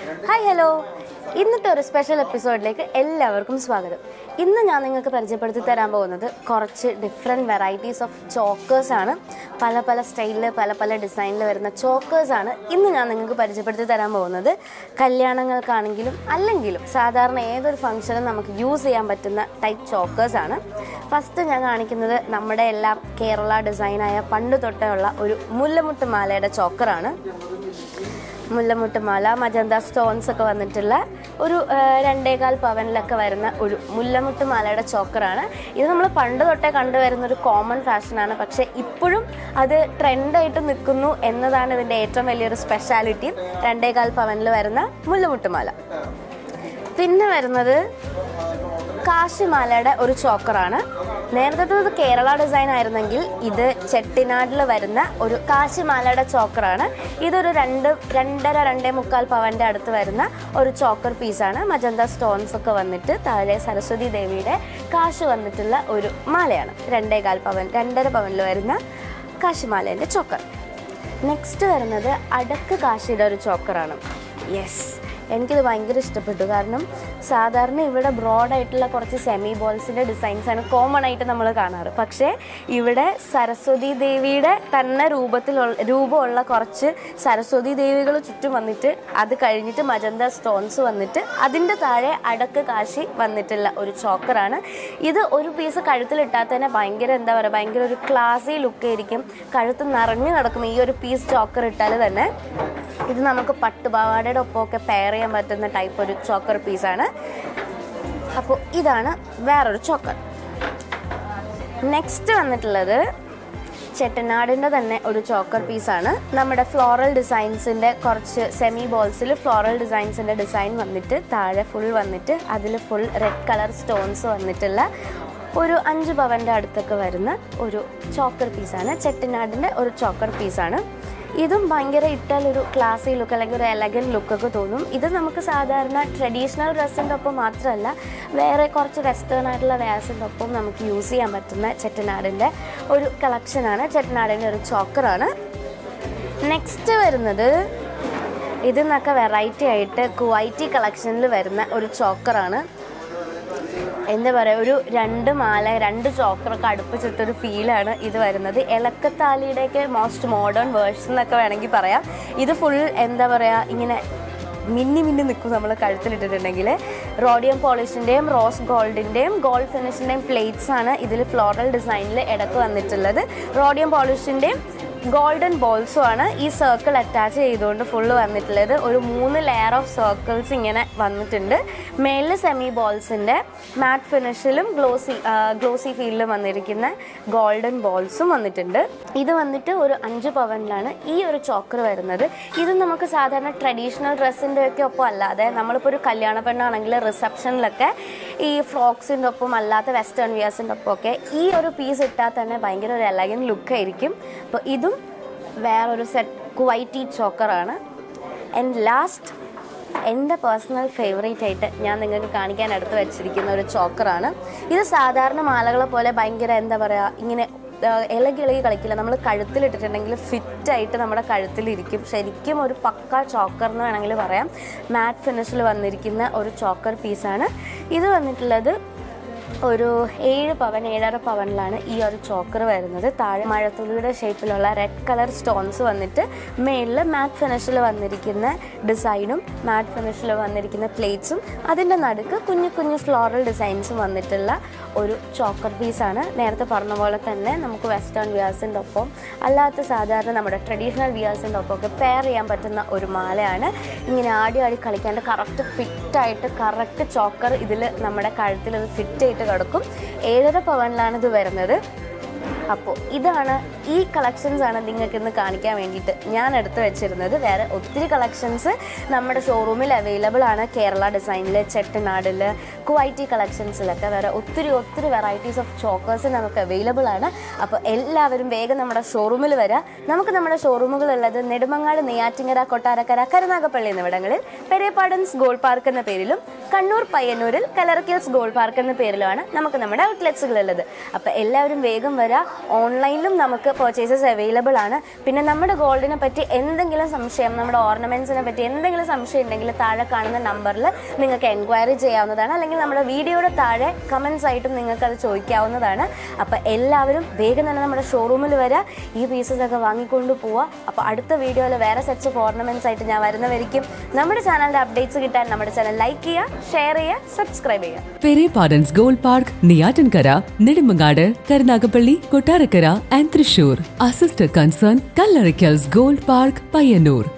hi hello ഇന്നത്തെ ഒരു special എപ്പിസോഡിലേക്ക് എല്ലാവർക്കും സ്വാഗതം ഇന്ന് ഞാൻ നിങ്ങൾക്ക് പരിചയപ്പെടുത്തി തരാൻ പോകുന്നത് കുറച്ച് ഡിഫറെൻറ്റ് വെറൈറ്റീസ് ഓഫ് ചോക്കേഴ്സ് ആണ് പല പല സ്റ്റൈലിൽ പല പല ഡിസൈനിൽ വരുന്ന ചോക്കേഴ്സ് ആണ് ഇന്ന് ഞാൻ നിങ്ങൾക്ക് പരിചയപ്പെടുത്തി തരാൻ പോകുന്നത് കല്യാണങ്ങൾക്കാണെങ്കിലും അല്ലെങ്കിലും സാധാരണ ഏതൊരു ഫംഗ്ഷനും നമുക്ക് യൂസ് ചെയ്യാൻ പറ്റുന്ന ടൈപ്പ് ചോക്കേഴ്സ് ആണ് ഫസ്റ്റ് ഞാൻ കാണിക്കുന്നത് നമ്മുടെ എല്ലാം കേരള ഡിസൈനായ പണ്ട് തൊട്ടേ ഉള്ള ഒരു മുല്ലമുട്ട് മാലയുടെ ചോക്കറാണ് മുല്ലമുട്ട് മാല മജന്ത സ്റ്റോൺസ് ഒക്കെ വന്നിട്ടുള്ള ഒരു ആ, രണ്ടേകാൽ പവനിലൊക്കെ വരുന്ന ഒരു മുല്ലമുട്ട് മാലയുടെ ചോക്കറാണ് ഇത് നമ്മൾ പണ്ട് തൊട്ടേ കണ്ടുവരുന്ന ഒരു കോമൺ ഫാഷനാണ് പക്ഷേ ഇപ്പോഴും അത് ട്രെൻഡായിട്ട് നിൽക്കുന്നു എന്നതാണ് ഇതിൻ്റെ ഏറ്റവും വലിയൊരു സ്പെഷ്യാലിറ്റി രണ്ടേകാൽ പവനിൽ വരുന്ന മുല്ലമുട്ട് മാല പിന്നെ വരുന്നത് കാശിമാലയുടെ ഒരു ചോക്കറാണ് നേരത്തെ ഇത് കേരള ഡിസൈൻ ആയിരുന്നെങ്കിൽ ഇത് ചെട്ടിനാടിൽ വരുന്ന ഒരു കാശിമാലയുടെ ചോക്കറാണ് ഇതൊരു രണ്ട് രണ്ടര രണ്ടേ മുക്കാൽ പവൻ്റെ അടുത്ത് വരുന്ന ഒരു ചോക്കർ പീസാണ് മജന്ത സ്റ്റോൺസ് ഒക്കെ വന്നിട്ട് താഴെ സരസ്വതി ദേവിയുടെ കാശ് വന്നിട്ടുള്ള ഒരു മാലയാണ് രണ്ടേകാൽ പവൻ രണ്ടര പവനിൽ വരുന്ന കാശിമാലേൻ്റെ ചോക്കർ നെക്സ്റ്റ് വരുന്നത് അടക്ക് കാശിയുടെ ഒരു ചോക്കറാണ് യെസ് എനിക്കിത് ഭയങ്കര ഇഷ്ടപ്പെട്ടു കാരണം സാധാരണ ഇവിടെ ബ്രോഡായിട്ടുള്ള കുറച്ച് സെമി ബോൾസിൻ്റെ ഡിസൈൻസാണ് കോമൺ ആയിട്ട് നമ്മൾ കാണാറ് പക്ഷേ ഇവിടെ സരസ്വതി ദേവിയുടെ തന്നെ രൂപത്തിലുള്ള രൂപമുള്ള കുറച്ച് സരസ്വതി ദേവികൾ ചുറ്റും വന്നിട്ട് അത് കഴിഞ്ഞിട്ട് മജന്ത സ്റ്റോൺസ് വന്നിട്ട് അതിൻ്റെ താഴെ അടക്ക് കാശി വന്നിട്ടുള്ള ഒരു ചോക്കറാണ് ഇത് ഒരു പീസ് കഴുത്തിലിട്ടാൽ തന്നെ ഭയങ്കര എന്താ പറയുക ഭയങ്കര ഒരു ക്ലാസി ലുക്ക് ആയിരിക്കും കഴുത്ത് നിറഞ്ഞു കിടക്കും ഈ ഒരു പീസ് ചോക്കർ ഇട്ടാൽ തന്നെ ഇത് നമുക്ക് പട്ടുപാവാടയുടെ ഒപ്പമൊക്കെ പെയർ ചെയ്യാൻ പറ്റുന്ന ടൈപ്പ് ഒരു ചോക്കർ പീസാണ് അപ്പോൾ ഇതാണ് വേറൊരു ചോക്കർ നെക്സ്റ്റ് വന്നിട്ടുള്ളത് ചെട്ടനാടിൻ്റെ തന്നെ ഒരു ചോക്കർ പീസാണ് നമ്മുടെ ഫ്ലോറൽ ഡിസൈൻസിൻ്റെ കുറച്ച് സെമി ബോൾസിൽ ഫ്ലോറൽ ഡിസൈൻസിൻ്റെ ഡിസൈൻ വന്നിട്ട് താഴെ ഫുൾ വന്നിട്ട് അതിൽ ഫുൾ റെഡ് കളർ സ്റ്റോൺസ് വന്നിട്ടുള്ള ഒരു അഞ്ച് പവൻ്റെ അടുത്തൊക്കെ വരുന്ന ഒരു ചോക്കർ പീസാണ് ചെട്ടിനാടിൻ്റെ ഒരു ചോക്കർ പീസാണ് ഇതും ഭയങ്കര ഇട്ടാൽ ഒരു ക്ലാസി ലുക്ക് അല്ലെങ്കിൽ ഒരു എലഗൻ ലുക്കൊക്കെ തോന്നും ഇത് നമുക്ക് സാധാരണ ട്രഡീഷണൽ ഡ്രസ്സിൻ്റെ ഒപ്പം മാത്രമല്ല വേറെ കുറച്ച് വെസ്റ്റേൺ ആയിട്ടുള്ള വേഴ്സിൻ്റെ ഒപ്പം നമുക്ക് യൂസ് ചെയ്യാൻ പറ്റുന്ന ചെട്ടനാടിൻ്റെ ഒരു കളക്ഷനാണ് ചെട്ടനാടിൻ്റെ ഒരു ചോക്കറാണ് നെക്സ്റ്റ് വരുന്നത് ഇതിന്നൊക്കെ വെറൈറ്റി ആയിട്ട് കുവൈറ്റി കളക്ഷനിൽ വരുന്ന ഒരു ചോക്കറാണ് എന്താ പറയുക ഒരു രണ്ട് മാല രണ്ട് ചോക്കറൊക്കെ അടുപ്പിച്ചിട്ടൊരു ഫീലാണ് ഇത് വരുന്നത് എലക്കത്താലിയുടെയൊക്കെ മോസ്റ്റ് മോഡേൺ വേർഷൻ എന്നൊക്കെ വേണമെങ്കിൽ പറയാം ഇത് ഫുൾ എന്താ പറയുക ഇങ്ങനെ മിന്നി മിന്നി നിൽക്കും നമ്മൾ കഴുത്തിലിട്ടിട്ടുണ്ടെങ്കിൽ റോഡിയം പോളിഷിൻ്റെയും റോസ് ഗോൾഡിൻ്റെയും ഗോൾഡ് ഫിനിഷിൻ്റെയും പ്ലേറ്റ്സ് ആണ് ഇതിൽ ഫ്ലോറൽ ഡിസൈനിൽ ഇടക്ക് വന്നിട്ടുള്ളത് റോഡിയം പോളിഷിൻ്റെയും ഗോൾഡൻ ബോൾസും ആണ് ഈ സർക്കിൾ അറ്റാച്ച് ചെയ്തുകൊണ്ട് ഫുള്ള് വന്നിട്ടുള്ളത് ഒരു മൂന്ന് ലെയർ ഓഫ് സർക്കിൾസ് ഇങ്ങനെ വന്നിട്ടുണ്ട് മേളിൽ സെമി ബോൾസിൻ്റെ മാറ്റ് ഫിനിഷിലും ഗ്ലോസി ഗ്ലോസി ഫീലിലും വന്നിരിക്കുന്ന ഗോൾഡൻ ബോൾസും വന്നിട്ടുണ്ട് ഇത് വന്നിട്ട് ഒരു അഞ്ച് പവനിലാണ് ഈ ഒരു ചോക്കർ വരുന്നത് ഇത് നമുക്ക് സാധാരണ ട്രഡീഷണൽ ഡ്രസ്സിൻ്റെ ഒക്കെ ഒപ്പം അല്ലാതെ നമ്മളിപ്പോൾ ഒരു കല്യാണ പെണ്ണാണെങ്കിൽ റിസപ്ഷനിലൊക്കെ ഈ ഫ്രോക്സിൻ്റെ ഒപ്പം അല്ലാത്ത വെസ്റ്റേൺ വിയേഴ്സിൻ്റെ ഒപ്പം ഒക്കെ ഈ ഒരു പീസ് ഇട്ടാൽ തന്നെ ഭയങ്കര ഒരു എലഗൻ ലുക്കായിരിക്കും അപ്പോൾ ഇതും വേറൊരു സെറ്റ് കുവൈറ്റി ചോക്കറാണ് ആൻഡ് ലാസ്റ്റ് എൻ്റെ പേഴ്സണൽ ഫേവറേറ്റ് ആയിട്ട് ഞാൻ നിങ്ങൾക്ക് കാണിക്കാൻ എടുത്ത് വെച്ചിരിക്കുന്ന ഒരു ചോക്കറാണ് ഇത് സാധാരണ മാലകളെ പോലെ ഭയങ്കര എന്താ പറയുക ഇങ്ങനെ ആഹ് ഇളകി ഇളകി കളിക്കില്ല നമ്മൾ കഴുത്തിലിട്ടിട്ടുണ്ടെങ്കിൽ ഫിറ്റായിട്ട് നമ്മുടെ കഴുത്തിലിരിക്കും ശരിക്കും ഒരു പക്ക ചോക്കർ എന്ന് വേണമെങ്കിൽ പറയാം മാറ്റ് ഫിനിഷിൽ വന്നിരിക്കുന്ന ഒരു ചോക്കർ പീസാണ് ഇത് വന്നിട്ടുള്ളത് ഒരു ഏഴ് പവൻ ഏഴര പവനിലാണ് ഈ ഒരു ചോക്കർ വരുന്നത് താഴെ മഴത്തുള്ളിയുടെ ഷേപ്പിലുള്ള റെഡ് കളർ സ്റ്റോൺസ് വന്നിട്ട് മേളിൽ മാറ്റ് ഫിനിഷിൽ വന്നിരിക്കുന്ന ഡിസൈനും മാറ്റ് ഫിനിഷിൽ വന്നിരിക്കുന്ന പ്ലേറ്റ്സും അതിൻ്റെ നടുക്ക് കുഞ്ഞു കുഞ്ഞു ഫ്ലോറൽ ഡിസൈൻസും വന്നിട്ടുള്ള ഒരു ചോക്കർ പീസാണ് നേരത്തെ പറഞ്ഞ പോലെ തന്നെ നമുക്ക് വെസ്റ്റേൺ വിയേഴ്സിൻ്റെ ഒപ്പം അല്ലാത്ത സാധാരണ നമ്മുടെ ട്രഡീഷണൽ വിയേഴ്സിൻ്റെ ഒപ്പം ഒക്കെ പെയർ ചെയ്യാൻ പറ്റുന്ന ഒരു മാലയാണ് ഇങ്ങനെ ആടി ആടി കളിക്കാണ്ട് കറക്റ്റ് ഫിറ്റായിട്ട് കറക്റ്റ് ചോക്കർ ഇതിൽ നമ്മുടെ കഴുത്തിൽ ഇത് ഫിറ്റ് ആയിട്ട് കിടക്കും ഏഴര പവനിലാണ് ഇത് വരുന്നത് അപ്പോൾ ഇതാണ് ഈ കളക്ഷൻസ് ആണ് നിങ്ങൾക്ക് ഇന്ന് കാണിക്കാൻ വേണ്ടിയിട്ട് ഞാൻ എടുത്തു വെച്ചിരുന്നത് വേറെ ഒത്തിരി കളക്ഷൻസ് നമ്മുടെ ഷോറൂമിൽ അവൈലബിൾ ആണ് കേരള ഡിസൈനിൽ ചെട്ടനാടിൽ കുവൈറ്റി കളക്ഷൻസിലൊക്കെ വേറെ ഒത്തിരി ഒത്തിരി വെറൈറ്റീസ് ഓഫ് ചോക്കേഴ്സ് നമുക്ക് അവൈലബിൾ ആണ് അപ്പോൾ എല്ലാവരും വേഗം നമ്മുടെ ഷോറൂമിൽ വരിക നമുക്ക് നമ്മുടെ ഷോറൂമുകളുള്ളത് നെടുമങ്ങാട് നെയ്യാറ്റിങ്ങര കൊട്ടാരക്കര കരുനാഗപ്പള്ളി എന്നിവിടങ്ങളിൽ പെരേപ്പാടൻസ് ഗോൾഡ് പാർക്ക് എന്ന പേരിലും കണ്ണൂർ പയ്യന്നൂരിൽ കലർക്കിൽസ് ഗോൾഡ് പാർക്ക് എന്ന പേരിലാണ് നമുക്ക് നമ്മുടെ ഔട്ട്ലെറ്റ്സുകൾ ഉള്ളത് അപ്പോൾ എല്ലാവരും വേഗം വരാം ഓൺലൈനിലും നമുക്ക് പർച്ചേസസ് അവൈലബിൾ ആണ് പിന്നെ നമ്മുടെ ഗോൾഡിനെ പറ്റി എന്തെങ്കിലും സംശയം നമ്മുടെ ഓർണമെൻറ്റ്സിനെ പറ്റി എന്തെങ്കിലും സംശയം ഉണ്ടെങ്കിൽ താഴെ കാണുന്ന നമ്പറിൽ നിങ്ങൾക്ക് എൻക്വയറി ചെയ്യാവുന്നതാണ് അല്ലെങ്കിൽ നമ്മുടെ വീഡിയോയുടെ താഴെ കമൻസ് ആയിട്ടും നിങ്ങൾക്ക് അത് ചോദിക്കാവുന്നതാണ് അപ്പോൾ എല്ലാവരും വേഗം തന്നെ നമ്മുടെ ഷോറൂമിൽ വരിക ഈ പീസസ് ഒക്കെ വാങ്ങിക്കൊണ്ട് പോവുക അപ്പോൾ അടുത്ത വീഡിയോയിൽ വേറെ സെറ്റ്സ് ഓഫ് ഓർണമെൻറ്റ്സ് ആയിട്ട് ഞാൻ വരുന്നവരിക്കും നമ്മുടെ ചാനലിൻ്റെ അപ്ഡേറ്റ്സ് കിട്ടാൻ നമ്മുടെ ചാനൽ ലൈക്ക് ചെയ്യുക ഷെയർ ചെയ്യുക സബ്സ്ക്രൈബ് ചെയ്യുക പെരേ പാഡൻസ് gold park Neyyattinkara Nedumangad Karunagappally Kottarakkara and Thrissur a sister concern കല്ലറിക്കൽസ് ഗോൾഡ് പാർക്ക് പയ്യന്നൂർ